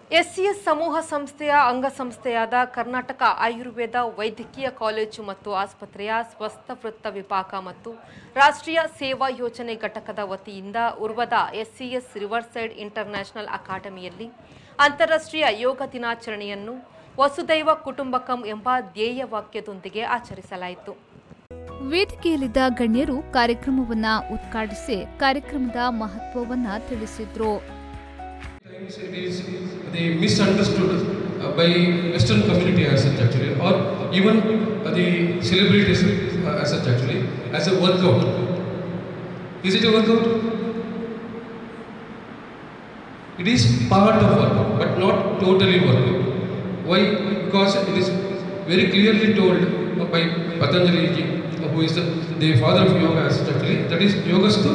ಎಸ್ಸಿಎಸ್ ಸಮೂಹ ಸಂಸ್ಥೆಯ ಅಂಗಸಂಸ್ಥೆಯಾದ ಕರ್ನಾಟಕ ಆಯುರ್ವೇದ ವೈದ್ಯಕೀಯ ಕಾಲೇಜು ಮತ್ತು ಆಸ್ಪತ್ರೆಯ ಸ್ವಸ್ಥ ವೃತ್ತ ವಿಭಾಗ ಮತ್ತು ರಾಷ್ಟ್ರೀಯ ಸೇವಾ ಯೋಜನೆ ಘಟಕದ ವತಿಯಿಂದ ಉರ್ವದ ಎಸ್ಸಿಎಸ್ ರಿವರ್ಸೈಡ್ ಇಂಟರ್ನ್ಯಾಷನಲ್ ಅಕಾಡೆಮಿಯಲ್ಲಿ ಅಂತಾರಾಷ್ಟ್ರೀಯ ಯೋಗ ದಿನಾಚರಣೆಯನ್ನು ವಸುದೈವ ಕುಟುಂಬಕಂ ಎಂಬ ಧ್ಯೇಯ ವಾಕ್ಯದೊಂದಿಗೆ ಆಚರಿಸಲಾಯಿತು ವೇದಿಕೆಯಲ್ಲಿದ್ದ ಗಣ್ಯರು ಕಾರ್ಯಕ್ರಮವನ್ನ ಉದ್ಘಾಟಿಸಿ ಕಾರ್ಯಕ್ರಮದ ಮಹತ್ವವನ್ನ ತಿಳಿಸಿದ್ರು Times it is the misunderstood uh, by Western community as such actually, or even uh, the celebrities uh, as such actually, as a workout. Is it a workout? It is part of workout, but not totally workout. Why? Because it is very clearly told uh, by Patanjali ji, uh, who is the, the father of yoga as such actually, that is yogastu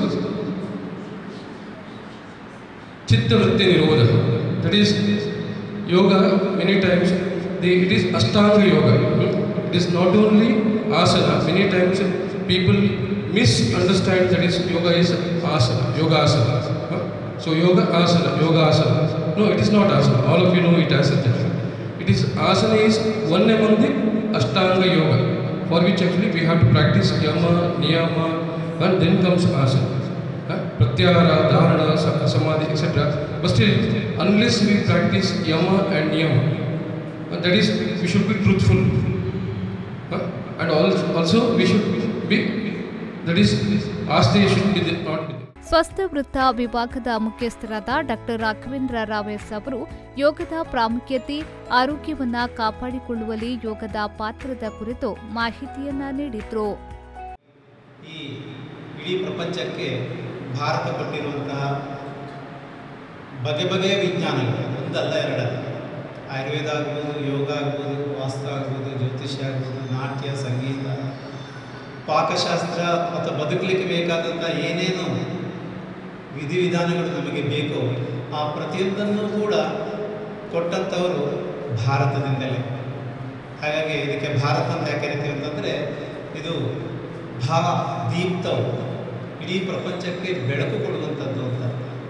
chittavritti nirodha. That is yoga many times the, it is ashtanga yoga. It is not only asana. Many times people misunderstand that is yoga is asana, yoga asana. Huh? So yoga asana, yoga asana. No, it is not asana. All of you know it as a It is asana is one among the ashtanga yoga for which actually we have to practice yama, niyama and then comes asana. Huh? pratyahara, dharana, sa- samadhi, etc. But still, unless we practice yama and niyama, uh, that is, we should be truthful. Huh? And also, also we should be, that is, asteya should be there, not be there. ಸ್ವಸ್ಥ ವೃತ್ತ ವಿಭಾಗದ ಮುಖ್ಯಸ್ಥರಾದ doctor Raghavendra Rao S ಅವರು ಯೋಗದ ಪ್ರಾಮುಖ್ಯತೆ ಆರೋಗ್ಯವನ್ನ ಕಾಪಾಡಿಕೊಳ್ಳುವಲ್ಲಿ ಯೋಗದ ಪಾತ್ರದ ಕುರಿತು ಮಾಹಿತಿಯನ್ನ ನೀಡಿದ್ರು ಈ ಇಡೀ ಪ್ರಪಂಚಕ್ಕೆ ಭಾರತ ಕೊಟ್ಟಿರುವಂತಹ ಬಗೆ ಬಗೆಯ ವಿಜ್ಞಾನಗಳು ಒಂದಲ್ಲ ಎರಡಲ್ಲ ಆಯುರ್ವೇದ ಆಗ್ಬೋದು ಯೋಗ ಆಗ್ಬೋದು ವಾಸ್ತು ಆಗ್ಬೋದು ಜ್ಯೋತಿಷ್ಯ ಆಗ್ಬೋದು ನಾಟ್ಯ ಸಂಗೀತ ಪಾಕಶಾಸ್ತ್ರ ಅಥವಾ ಬದುಕಲಿಕ್ಕೆ ಬೇಕಾದಂಥ ಏನೇನು ವಿಧಿವಿಧಾನಗಳು ನಮಗೆ ಬೇಕೋ ಆ ಪ್ರತಿಯೊಂದನ್ನು ಕೂಡ ಕೊಟ್ಟಂಥವರು ಭಾರತದಿಂದಲೇ ಹಾಗಾಗಿ ಇದಕ್ಕೆ ಭಾರತ ಅಂತ ಯಾಕೆ ಕರಿತೀವಿ ಅಂತಂದರೆ ಇದು ಭಾ ದೀಪ್ತವು ಇಡೀ ಪ್ರಪಂಚಕ್ಕೆ ಬೆಳಕು ಕೊಡುವಂಥದ್ದು ಅಂತ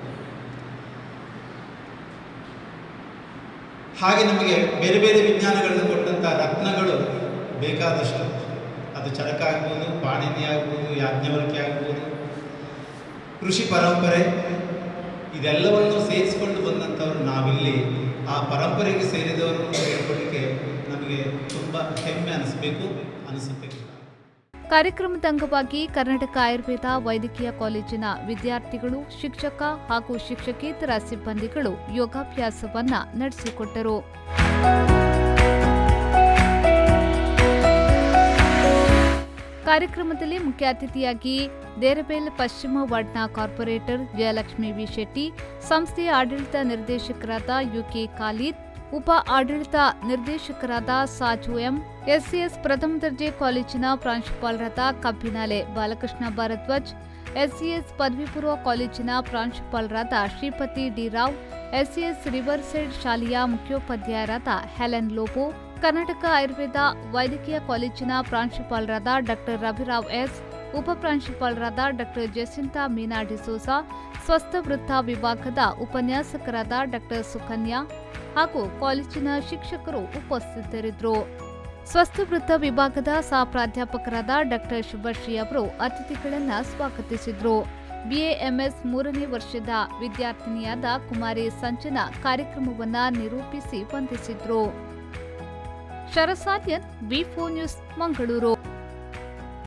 ಹಾಗೆ ನಮಗೆ ಬೇರೆ ಬೇರೆ ವಿಜ್ಞಾನಗಳನ್ನು ಕೊಟ್ಟಂಥ ರತ್ನಗಳು ಬೇಕಾದಷ್ಟು ಅದು ಚರಕ ಆಗ್ಬೋದು ಪಾಣಿನಿ ಆಗ್ಬೋದು ಯಾಜ್ಞವಲ್ಕ್ಯ ಆಗ್ಬೋದು ಕೃಷಿ ಪರಂಪರೆ ಇದೆಲ್ಲವನ್ನು ಸೇರಿಸಿಕೊಂಡು ಬಂದಂಥವ್ರು ನಾವಿಲ್ಲಿ ಆ ಪರಂಪರೆಗೆ ಸೇರಿದವರು ಅಂತ ಹೇಳ್ಕೊಳ್ಳಿಕ್ಕೆ ನಮಗೆ ತುಂಬ ಹೆಮ್ಮೆ ಅನಿಸ್ಬೇಕು ಅನಿಸುತ್ತೆ ಕೂಡ ಕಾರ್ಯಕ್ರಮದ ಅಂಗವಾಗಿ ಕರ್ನಾಟಕ ಆಯುರ್ವೇದ ವೈದ್ಯಕೀಯ ಕಾಲೇಜಿನ ವಿದ್ಯಾರ್ಥಿಗಳು ಶಿಕ್ಷಕ ಹಾಗೂ ಶಿಕ್ಷಕೇತರ ಸಿಬ್ಬಂದಿಗಳು ಯೋಗಾಭ್ಯಾಸವನ್ನ ನಡೆಸಿಕೊಟ್ಟರು ಕಾರ್ಯಕ್ರಮದಲ್ಲಿ ಮುಖ್ಯ ಅತಿಥಿಯಾಗಿ ದೇರಬೇಲ್ ಪಶ್ಚಿಮ ವಾರ್ಡ್ನ ಕಾರ್ಪೊರೇಟರ್ ಜಯಲಕ್ಷ್ಮಿ ವಿ ಶೆಟ್ಟಿ ಸಂಸ್ಥೆಯ ಆಡಳಿತ ನಿರ್ದೇಶಕರಾದ ಯುಕೆ ಖಾಲಿದ್ ಉಪ ಆಡಳಿತ ನಿರ್ದೇಶಕರಾದ ಸಾಜು ಎಂ ಎಸ್ಸಿಎಸ್ ಪ್ರಥಮ ದರ್ಜೆ ಕಾಲೇಜಿನ ಪ್ರಾಂಶುಪಾಲರಾದ ಕಬ್ಬಿನಾಲೆ ಬಾಲಕೃಷ್ಣ ಭಾರದ್ವಾಜ್ ಎಸ್ಸಿಎಸ್ ಪದವಿ ಪೂರ್ವ ಕಾಲೇಜಿನ ಪ್ರಾಂಶುಪಾಲರಾದ Shripati D Rao SCS Riverside ಶಾಲೆಯ ಮುಖ್ಯೋಪಾಧ್ಯಾಯರಾದ ಹೆಲೆನ್ ಲೋಬೋ ಕರ್ನಾಟಕ ಆಯುರ್ವೇದ ವೈದ್ಯಕೀಯ ಕಾಲೇಜಿನ ಪ್ರಾಂಶುಪಾಲರಾದ ಡಾಕ್ಟರ್ ರವಿರಾವ್ ಎಸ್ ಉಪ ಪ್ರಾಂಶುಪಾಲರಾದ ಡಾಕ್ಟರ್ ಜೆಸಿಂತಾ ಮೀನಾ ಡಿಸೋಸಾ ಸ್ವಸ್ಥ ವೃತ್ತ ವಿಭಾಗದ ಉಪನ್ಯಾಸಕರಾದ ಡಾಕ್ಟರ್ ಸುಕನ್ಯಾ ಹಾಗೂ ಕಾಲೇಜಿನ ಶಿಕ್ಷಕರು ಉಪಸ್ಥಿತರಿದ್ದರು ಸ್ವಸ್ಥ ವೃತ್ತ ವಿಭಾಗದ ಸಹ ಪ್ರಾಧ್ಯಾಪಕರಾದ ಡಾಕ್ಟರ್ ಶುಭಶ್ರೀ ಅವರು ಅತಿಥಿಗಳನ್ನ ಸ್ವಾಗತಿಸಿದ್ರು ಬಿಎಎಂಎಸ್ ಮೂರನೇ ವರ್ಷದ ವಿದ್ಯಾರ್ಥಿನಿಯಾದ ಕುಮಾರಿ ಸಂಜನಾ ಕಾರ್ಯಕ್ರಮವನ್ನ ನಿರೂಪಿಸಿ ವಂದಿಸಿದ್ರು ಶರಸಾದ್ಯನ್ ವಿ ನ್ಯೂಸ್ ಮಂಗಳೂರು